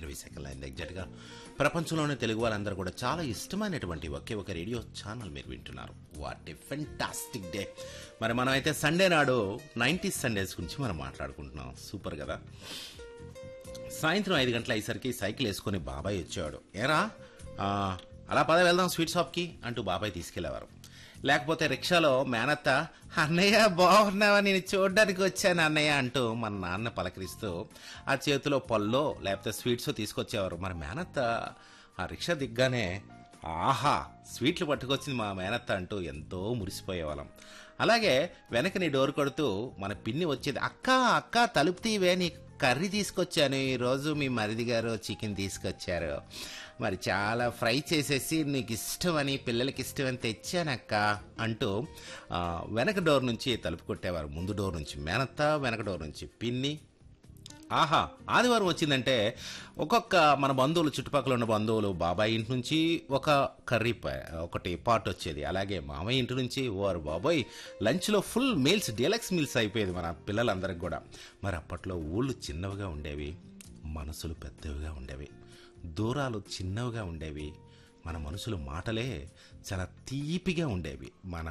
ఇరవై సెకండ్ల అయింది ఎగ్జాక్ట్గా ప్రపంచంలోనే తెలుగు వాళ్ళందరూ కూడా చాలా ఇష్టమైనటువంటి ఒకే ఒక రేడియో ఛానల్ మీరు వింటున్నారు వాట్ ఏ ఫెంటాస్టిక్ డే మరి మనం అయితే సండే నాడు నైంటీస్ సండేస్ గురించి మనం మాట్లాడుకుంటున్నాం సూపర్ కదా సాయంత్రం ఐదు గంటల అయ్యేసరికి సైకిల్ వేసుకొని బాబాయ్ వచ్చేవాడు ఏరా ఆ, అలా పద వెళ్దాం స్వీట్ షాప్కి అంటూ బాబాయ్ తీసుకెళ్లేవారు లేకపోతే రిక్షాలో మేనత్త అన్నయ్య బాగున్నావా నేను చూడడానికి వచ్చాను అన్నయ్య అంటూ మన నాన్న పలకరిస్తూ ఆ చేతిలో పల్లో లేకపోతే స్వీట్స్ తీసుకొచ్చేవారు మరి మేనత్త ఆ రిక్షా దిగ్గానే ఆహా స్వీట్లు పట్టుకొచ్చింది మా మేనత్త అంటూ ఎంతో మురిసిపోయేవాళ్ళం అలాగే వెనకని డోర్ కొడుతూ మన పిన్ని వచ్చేది అక్క అక్క తలుపు తీవే నీ కర్రీ తీసుకొచ్చాను ఈరోజు మీ మరిది గారు చికెన్ తీసుకొచ్చారు మరి చాలా ఫ్రై చేసేసి నీకు ఇష్టమని పిల్లలకి ఇష్టమని తెచ్చానక్క అంటూ ఆ, వెనక డోర్ నుంచి తలుపు కొట్టేవారు ముందు డోర్ నుంచి మేనత్త వెనక డోర్ నుంచి పిన్ని ఆహా ఆదివారం వచ్చిందంటే ఒక్కొక్క మన బంధువులు చుట్టుపక్కల ఉన్న బంధువులు బాబాయ్ ఇంటి నుంచి ఒక కర్రీ ప- ఒకటి పాట్ వచ్చేది అలాగే మామయ్య ఇంటి నుంచి వారు బాబాయ్ లంచ్లో ఫుల్ మీల్స్ డీలక్స్ మీల్స్ అయిపోయేది మన పిల్లలందరికి కూడా మరి అప్పట్లో ఊళ్ళు చిన్నవిగా ఉండేవి మనసులు పెద్దవిగా ఉండేవి దూరాలు చిన్నవిగా ఉండేవి మన మనసుల మాటలే చాలా తీపిగా ఉండేవి మన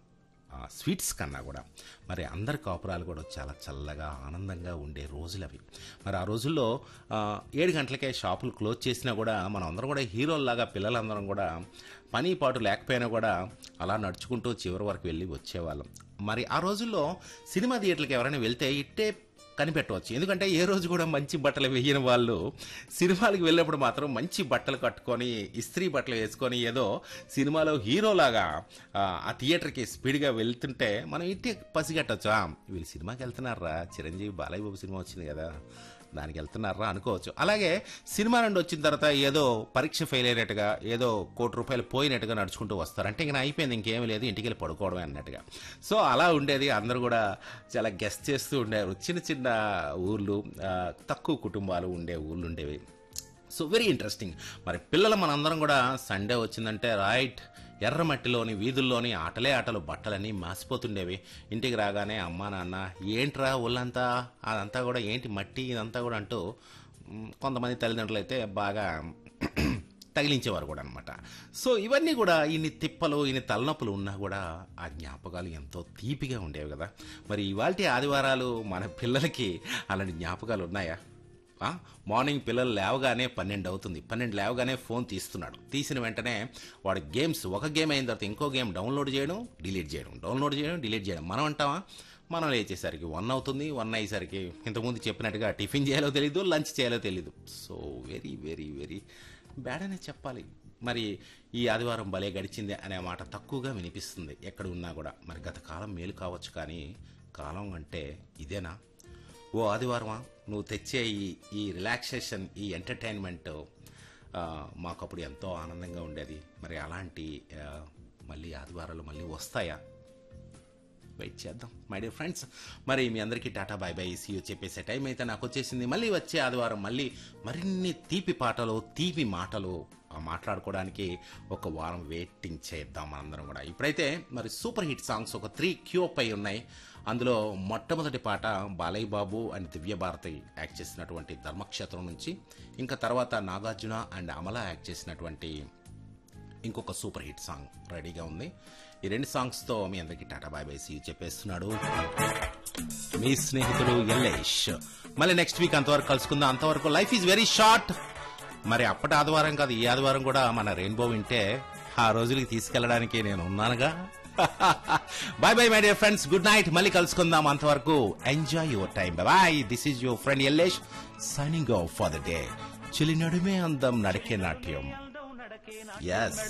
ఆ స్వీట్స్ కన్నా కూడా మరి అందరి కాపురాలు కూడా చాలా చల్లగా ఆనందంగా ఉండే రోజులు అవి మరి ఆ రోజుల్లో ఆ, ఏడు గంటలకే షాపులు క్లోజ్ చేసినా కూడా మనం అందరం కూడా హీరోల్లాగా పిల్లలందరం కూడా పని పాటు లేకపోయినా కూడా అలా నడుచుకుంటూ చివరి వరకు వెళ్ళి వచ్చేవాళ్ళం మరి ఆ రోజుల్లో సినిమా థియేటర్కి ఎవరైనా వెళ్తే ఇట్టే కనిపెట్టవచ్చు ఎందుకంటే ఏ రోజు కూడా మంచి బట్టలు వేయని వాళ్ళు సినిమాలకు వెళ్ళినప్పుడు మాత్రం మంచి బట్టలు కట్టుకొని ఇస్త్రీ బట్టలు వేసుకొని ఏదో సినిమాలో హీరోలాగా ఆ, ఆ థియేటర్కి స్పీడ్గా వెళ్తుంటే మనం ఇంటి పసిగట్టచ్చు "ఆ, వీళ్ళు సినిమాకి వెళ్తున్నారా చిరంజీవి బాలయ్య బాబు సినిమా వచ్చింది కదా దానికి వెళ్తున్నారా అనుకోవచ్చు అలాగే సినిమా నుండి వచ్చిన తర్వాత ఏదో పరీక్ష ఫెయిల్ అయినట్టుగా ఏదో కోటి రూపాయలు పోయినట్టుగా నడుచుకుంటూ వస్తారు అంటే ఇంకా అయిపోయింది ఇంకేమీ లేదు ఇంటికి వెళ్ళి పడుకోవడమే అన్నట్టుగా సో అలా ఉండేది అందరూ కూడా చాలా గెస్ట్ చేస్తూ ఉండేవారు చిన్న చిన్న ఊర్లు ఆ, తక్కువ కుటుంబాలు ఉండే ఊర్లు ఉండేవి సో వెరీ ఇంట్రెస్టింగ్ మరి పిల్లలు మనందరం కూడా సండే వచ్చిందంటే రైట్ ఎర్రమట్టిలోని వీధుల్లోని ఆటలే ఆటలు బట్టలన్నీ మాసిపోతుండేవి ఇంటికి రాగానే అమ్మా నాన్న ఏంట్రా ఒళ్ళంతా అదంతా కూడా ఏంటి మట్టి ఇదంతా కూడా అంటూ మ్, కొంతమంది తల్లిదండ్రులు అయితే బాగా తగిలించేవారు కూడా అనమాట సో ఇవన్నీ కూడా ఇన్ని తిప్పలు ఇన్ని తలనొప్పులు ఉన్నా కూడా ఆ జ్ఞాపకాలు ఎంతో తీపిగా ఉండేవి కదా మరి ఇవాల్టి ఆదివారాలు మన పిల్లలకి అలాంటి జ్ఞాపకాలు ఉన్నాయా ఆ? మార్నింగ్ పిల్లలు లేవగానే పన్నెండు అవుతుంది పన్నెండు లేవగానే ఫోన్ తీస్తున్నాడు తీసిన వెంటనే వాడు గేమ్స్ ఒక గేమ్ అయిన తర్వాత ఇంకో గేమ్ డౌన్లోడ్ చేయడం డిలీట్ చేయడం డౌన్లోడ్ చేయడం డిలీట్ చేయడం మనం అంటామా మనం లేచేసరికి వన్ అవుతుంది వన్ అయ్యేసరికి ఇంతకుముందు చెప్పినట్టుగా టిఫిన్ చేయాలో తెలీదు లంచ్ చేయాలో తెలీదు so very very very bad అనే చెప్పాలి మరి ఈ ఆదివారం భలే గడిచింది అనే మాట తక్కువగా వినిపిస్తుంది ఎక్కడ ఉన్నా కూడా మరి గత కాలం మేలు కావచ్చు కానీ కాలం అంటే ఇదేనా ఓ ఆదివారమా నువ్వు తెచ్చే ఈ ఈ రిలాక్సేషన్ ఈ ఎంటర్టైన్మెంట్ ఆ, మాకు అప్పుడు ఎంతో ఆనందంగా ఉండేది మరి అలాంటి ఆ, మళ్ళీ ఆదివారాలు మళ్ళీ వస్తాయా వెయిట్ చేద్దాం మై డియర్ ఫ్రెండ్స్ మరి మీ అందరికీ టాటా బాయ్ బాయ్ సీ చెప్పేసే టైం అయితే నాకు వచ్చేసింది మళ్ళీ వచ్చే ఆదివారం మళ్ళీ మరిన్ని తీపి పాటలు తీపి మాటలు ఆ, మాట్లాడుకోవడానికి ఒక వారం వెయిటింగ్ చేద్దాం మనందరం కూడా ఇప్పుడైతే మరి సూపర్ హిట్ సాంగ్స్ ఒక త్రీ క్యూప్ అయి ఉన్నాయి అందులో మొట్టమొదటి పాట బాలయ్య బాబు అండ్ దివ్య భారతి యాక్ట్ చేసినటువంటి ధర్మక్షేత్రం నుంచి ఇంకా తర్వాత నాగార్జున అండ్ అమల యాక్ట్ చేసినటువంటి ఇంకొక సూపర్ హిట్ సాంగ్ రెడీగా ఉంది ఈ రెండు సాంగ్స్ తో మీ అందరికి టాటా బాయ్ బై సీ చెప్పేస్తున్నాడు మీ స్నేహితుడు ఎల్లేష్ మళ్ళీ నెక్స్ట్ వీక్ అంతవరకు కలుసుకుందాం అంతవరకు లైఫ్ ఈజ్ వెరీ షార్ట్ మరి అప్పటి ఆదివారం కాదు ఈ ఆదివారం కూడా మన రెయిన్బో వింటే ఆ రోజులకి తీసుకెళ్ళడానికి నేను ఉన్నానుగా bye bye my dear friends good night మళ్ళీ కలుసుకుందాం అంతవరకు enjoy your time bye this is your friend Yellesh signing off for the day చిలి నడుమే అందం నడికే నాట్యం ఎస్